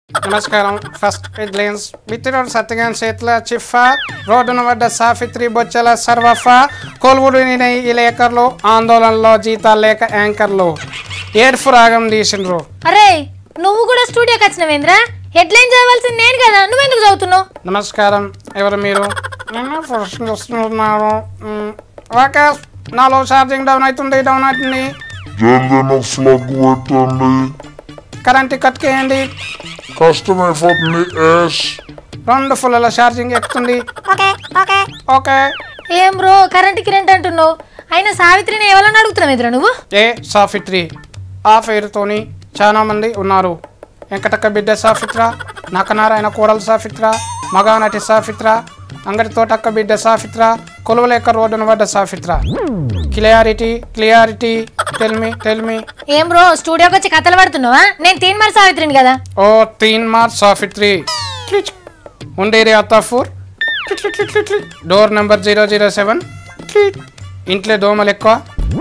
నమస్కారం first headlines బిత్తిరోడ్ సత్యగాన్ చేతుల చిఫా రోడ్డున వడ్డ సాఫిత్రి బొచ్చల సర్వఫా కోల్వుడిని ఈ లేఖర్లు ఆందోళనలో జీతాలు లేక యాంకర్లు ఏడ్ఫు రాగం తీసిండ్రు అరే నువ్వు కూడా స్టూడియోకి వచ్చినవేంద్రా హెడ్లైన్ చదవాల్సింది నేను కదా నువ్వెందుకు చదువుతున్నావు నమస్కారం ఎవరు మీరు నేను ప్రశ్న వస్తున్నారు మ్, ఓకే నాలో ఛార్జింగ్ డౌన్ అవుతుంది డౌన్ అవుతుంది జల్దీన ఫ్లగ్ పెట్టండి కరెంట్ కట్కేయండి కష్టమైపోతుంది యాష్ రెండు ఫుల్ల ఛార్జింగ్ ఎక్కుతుంది ఓకే ఏం బ్రో కరెంట్ కిరెంట్ అంటున్నావు అయినా సావిత్రిని ఎవరన్నా అడుగుతున్నావు ఎదురా నువ్వు ఏ సాఫిత్రి ఆ పేరుతోని చాలా మంది ఉన్నారు వెంకటక్క బిడ్డ సాఫిత్ర నకనారాయణ కోడలు సాఫిత్ర మగానటి సాఫిత్ర అంగడి తోటక్క బిడ్డ సాఫిత్ర కొలువలేక రోడ్డున పడ్డ సాఫిత్ర క్లియారిటీ క్లియారిటీ టెల్మి టెల్మి ఏం బ్రో స్టూడియోకి వచ్చి కథలు పడుతున్నావా నేను తీన్ మరి సావిత్రిని కదా ఓ తీన్ మార్ సాఫిత్రి క్లిచ్. ఉండేరి Attapur door number zero zero seven ఇంట్లో దోమలు ఎక్కువ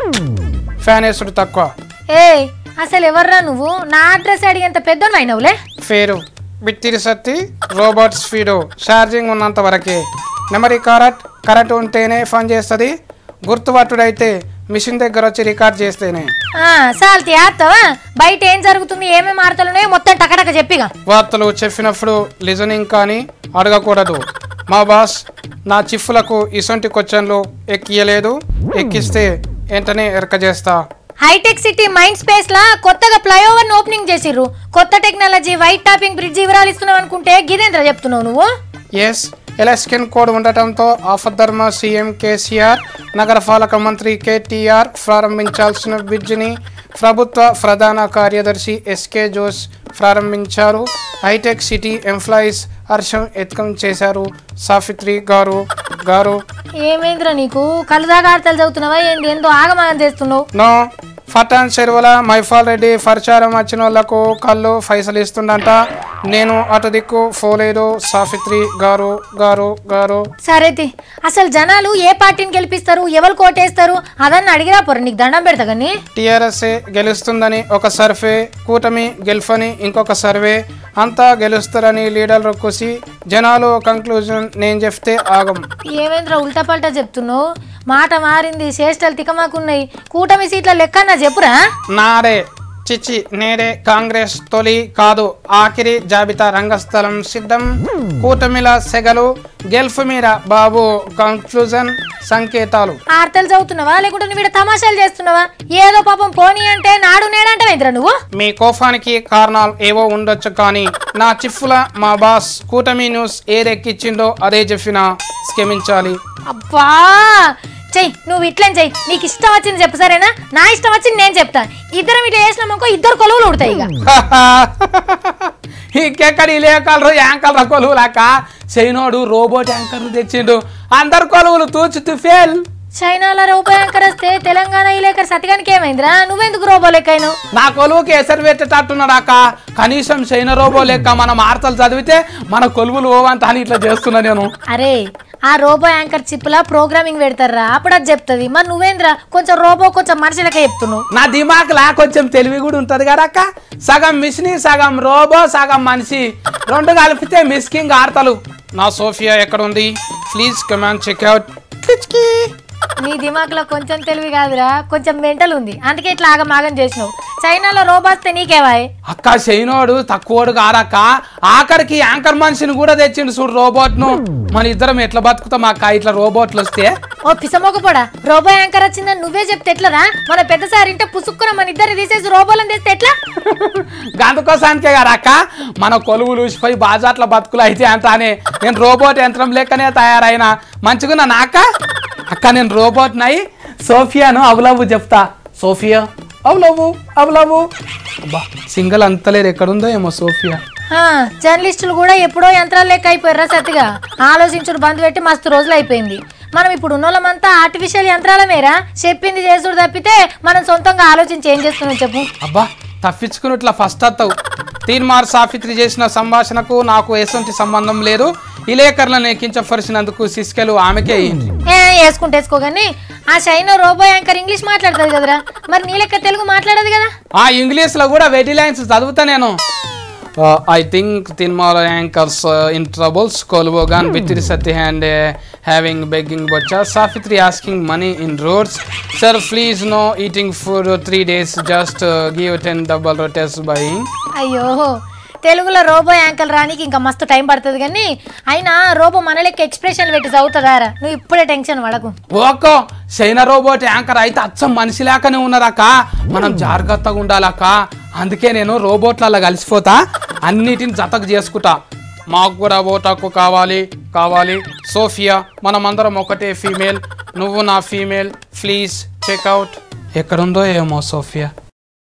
ఫ్యాన్ వేసుడు తక్కువ ఏ అసలు ఎవర్రా నువ్వు నా అడ్రస్ అడిగేంత పెద్దోడు అయినవులే పేరు Bithiri Sathi robot speed charging ఉన్నంత వరకే మెమరీ కరెక్ట్ కరెంట్ ఉంటేనే ఫోన్ చేస్తుంది గుర్తుపట్టుడైతే మిషన్ దగ్గర వచ్చి రికార్డ్ చేస్తేనే సాల్తి ఆస్తావా బయట ఏం జరుగుతుంది ఏమేమి వార్తలున్నాయో మొత్తం టకటక చెప్పిగా వార్తలు చెప్పినప్పుడు లిజనింగ్ కానీ అడగకూడదు మా బాస్ నా చిఫ్లకు ఇసొంటి క్వశ్చన్లు ఎక్కియలేదు ఎక్కిస్తే వెంటనే ఎరక చేస్తా హైటెక్ సిటీ మైండ్ స్పేస్ లా కొత్తగా ఫ్లైఓవర్ ఓపెనింగ్ చేసిర్రు కొత్త టెక్నాలజీ వైట్ టాపింగ్ బ్రిడ్జ్ వివరాలు ఇస్తున్నావు అనుకుంటే గిదేంద్ర చెప్తున్నావు నువ్వు ఎస్ ఎలక్షన్ కోడ్ ఉండటంతో ఆఫద్ధర్మ సీఎం కేసీఆర్ నగరపాలక మంత్రి కేటీఆర్ ప్రారంభించాల్సిన బ్రిడ్జిని ప్రభుత్వ ప్రధాన కార్యదర్శి ఎస్కే జోస్ ప్రారంభించారు హైటెక్ సిటీ ఎంప్లాయీస్ హర్షం ఎత్కం చేశారు సాఫిత్రి గారు గారు ఏమైందిరా నీకు కలుదాగా ఆడతలు చదువుతున్నావా ఏంది ఏందో ఆగమాగం చేస్తున్నావు నో ఫటాన్ చెరువుల మైఫాల్ రెడ్డి పరిచారం వచ్చిన వాళ్ళకు కళ్ళు పైసలు ఇస్తుండంట నేను అటు దిక్కు పోలేదు సాఫిత్రి గారు గారు గారు సరే తి. అసలు జనాలు ఏ పార్టీని గెలిపిస్తారు ఎవరు కోటేస్తారు అదన్ని అడిగిరా పొర నీకు దండం పెడతా కానీ టీఆర్ఎస్ గెలుస్తుందని ఒక సర్వే కూటమి గెలుఫని ఇంకొక సర్వే అంతా గెలుస్తారని లీడర్లు కుసి జనాలు కంక్లూజన్ నేను చెప్తే ఆగం ఏమైందిరా ఉల్టా పల్టా చెప్తున్నావు మాట మారింది చేష్టలు తికమాకున్నాయి కూటమి సీట్ల లెక్క చెప్పురా నాడే చిచి నేడే కాంగ్రెస్ తొలి కాదు ఆఖరి జాబితా రంగస్థలం సిద్ధం కూటమిల సెగలు గెల్ఫ్ మీద బాబు కంక్లూజన్ సంకేతాలు ఆర్తలు చదువుతున్నావా లేకుంటే నువ్వు ఈడ తమాషాలు చేస్తున్నావా ఏదో పాపం పోనీ అంటే నాడు నేడంటావేంద్రా నువ్వు మీ కోపానికి కారణాలు ఏవో ఉండొచ్చు కానీ నా చిఫ్ల మా బాస్ కూటమి న్యూస్ ఏదెక్కిచ్చిండో అదే చెప్పినా క్షమించాలి అబ్బా చెయ్యి నువ్వు ఇట్లని చెయ్యి నీకు ఇష్టం వచ్చింది చెప్పు సరేనా నా ఇష్టం వచ్చింది నేను చెప్తా ఇద్దరం ఇట్లా చేసినామనుకో ఇద్దరు కొలువులు ఉడతాయి ఇక ఇంకెక్కడి లేకలరు యాంకర్ల కొలువులాక చైనోడు రోబోట్ యాంకర్లు తెచ్చిండు అందరు కొలువులు తూచుతూ ఫెయిల్ చైనాలో రోబో యాంకర్ వస్తే తెలంగాణ ఇలేకర్ సతిగానికి ఏమైందిరా నువ్వెందుకు రోబో లెక్కైను నా కొలువుకి ఎసరు పెట్టేటట్టున్నాడు అక్క కనీసం చైన రోబో లెక్క మనం వార్తలు చదివితే మన కొలువులు ఓవంత అని ఇట్లా చేస్తున్నా నేను అరే ఆ రోబో యాంకర్ చిప్పులా ప్రోగ్రామింగ్ పెడతారా అప్పుడు అది చెప్తుంది మరి నువ్వేంద్రా కొంచెం రోబో కొంచెం మనుషులకే చెప్తున్నావు నా దిమాగ్లా కొంచెం తెలివి కూడా ఉంటది కదా అక్క సగం మిషిని సగం రోబో సగం మనిషి రెండు కలిపితే మిస్కింగ్ ఆడతలు నా సోఫియా ఎక్కడ ఉంది ప్లీజ్ కమాన్ చెక్అవుట్ నీ దిమాగ్లో కొంచెం తెలివి కాదురా కొంచెం మెంటల్ ఉంది అందుకే ఇట్లా ఆగమాగం చేసినావు చైనాలో రోబో వస్తే నీకేవాయ్ అక్క చైనోడు తక్కువడు కాదక్క ఆఖరికి యాంకర్ మనిషిని కూడా తెచ్చిండు చూడు రోబోట్ ను మన ఇద్దరం ఎట్లా బతుకుతాం అక్క ఇట్లా రోబోట్లు వస్తే ఓ పిసమొకపోడా రోబో యాంకర్ వచ్చిందని నువ్వే చెప్తే ఎట్లరా మన పెద్ద సార్ ఇంటే పుసుక్కున మన ఇద్దరు తీసేసి రోబోలను తెస్తే ఎట్లా గందుకోసానికే కదా అక్క మన కొలువులు ఊసిపోయి బాజాట్ల బతుకులు అయితే అంత అని నేను రోబోట్ యంత్రం లెక్కనే తయారైనా మంచిగున్నా నాక అక్క నేను రోబోట్ నై సోఫియాను అవులవ్వు చెప్తా సోఫియా అవులవ్వు అవులవ్వు అబ్బా సింగల్ అంతలేదు ఎక్కడుందో ఏమో సోఫియా ఆ, జర్నలిస్టులు కూడా ఎప్పుడో యంత్రాలు లెక్క అయిపోయారా సత్తిగా ఆలోచించుడు బంద్ పెట్టి మస్తు రోజులు అయిపోయింది మనం ఇప్పుడు ఉన్నోళ్ళమంతా ఆర్టిఫిషియల్ యంత్రాల మేర చెప్పింది చేసుడు తప్పితే మనం సొంతంగా ఆలోచించి ఏం చేస్తున్నాం చెప్పు అబ్బా తప్పించుకుని ఇట్లా ఫస్ట్ అత్తావు తీన్మార్ సాఫిత్రి చేసిన సంభాషణకు నాకు ఎటువంటి సంబంధం లేదు ఇలేకర్లను కించపరిచినందుకు శిష్కలు ఆమెకే అయ్యింది ఏ వేసుకుంటే వేసుకోగాని ఆ షైన్ రోబో యాంకర్ ఇంగ్లీష్ మాట్లాడుతుంది కదరా మరి నీ లెక్క తెలుగు మాట్లాడదు కదా ఆ ఇంగ్లీష్లో కూడా వెటి లైన్స్ చదువుతా నేను Uh, I think Tinmara anchors uh, in troubles. Kolbogan, Bitri Sati and uh, having begging butcher. Safitri asking money in roads. Sir, please no eating food for three days. Just uh, give 10 double rotas buying. అయ్యో తెలుగులో robo ankle రానికి ఇంకా మస్తు time పడుతుంది కానీ అయినా robo మన లెక్క ఎక్స్ప్రెషన్ పెట్టి చదువుతుందారా నువ్వు ఇప్పుడే టెన్షన్ పడకు ఓకో చైనా రోబోట్ యాంకర్ అయితే అచ్చం మనిషి లేకనే ఉన్నదక్క మనం జాగ్రత్తగా ఉండాలక్క అందుకే నేను రోబోట్లలో కలిసిపోతా అన్నిటిని జతకు చేసుకుంటా మాకు కూడా ఓటాకు కావాలి కావాలి సోఫియా మనమందరం ఒకటే ఫీమేల్ నువ్వు నా ఫీమేల్ ప్లీజ్ చెక్అవుట్ ఎక్కడుందో ఏమో సోఫియా